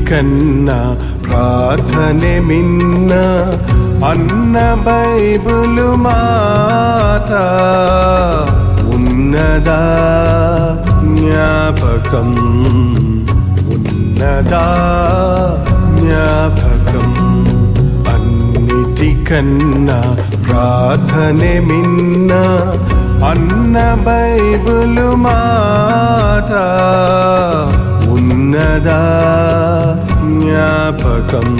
కన్నా ప్రార్థనే మిన్న అన్న బైబులు మాట ఉన్నదా జ్ఞాపకం ఉన్నదా జ్ఞాపకం అన్నిటికన్నా ప్రార్థనే మిన్న అన్న బైబులు మాట ఉన్నదా జ్ఞాపకం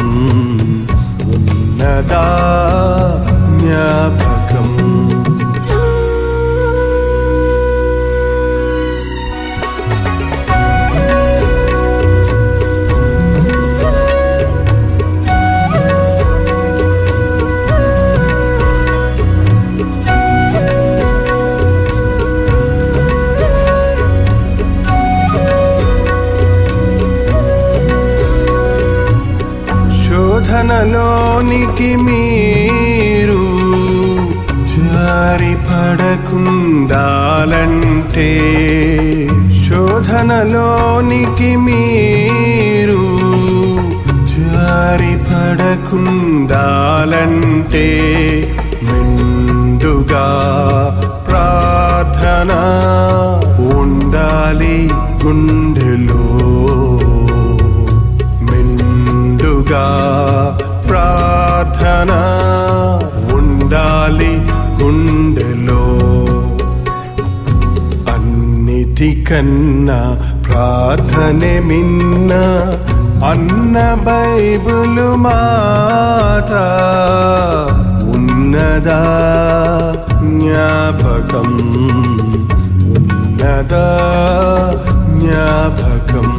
ఉన్నదా జ్ఞాపకం శోధనలోనికి మీరు జారి పడకుండాలంటే శోధనలోనికి మీరు జారి పడకుండాలంటే మెండుగా ప్రార్థన ఉండాలి గుండెలో మెండుగా ప్రార్థన ఉండాలి గుండెలో అన్నిటికన్నా ప్రార్థనే మిన్న అన్న బైబులు మాట ఉన్నదా జ్ఞాపకం ఉన్నదా జ్ఞాపకం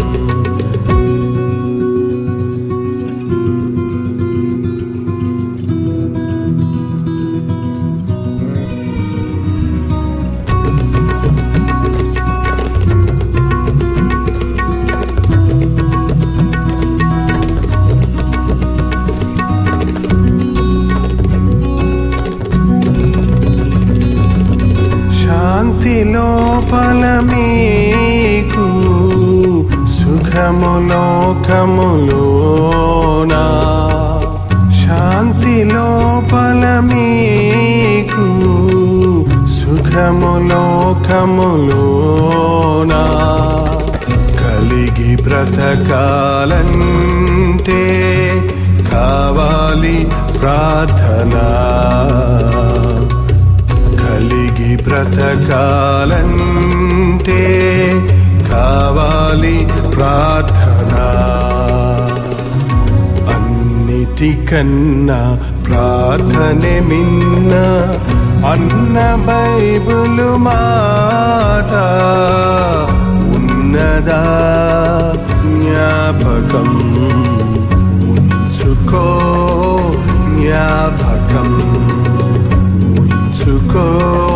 శాంతి లోపల మీకు సుఖము లోకములోనా శాంతి లోపల మీకు సుఖము లోకములోనా కలిగి బ్రతకాలంటే కావాలి ప్రార్థనా కలిగి బ్రతకాలంటే కావాలి ప్రార్థన అన్నిటికన్నా ప్రార్థనే మిన్న అన్న బైబులు మాట ఉన్నదా జ్ఞాపకం ఉంచుకో జ్ఞాపకం ఉంచుకో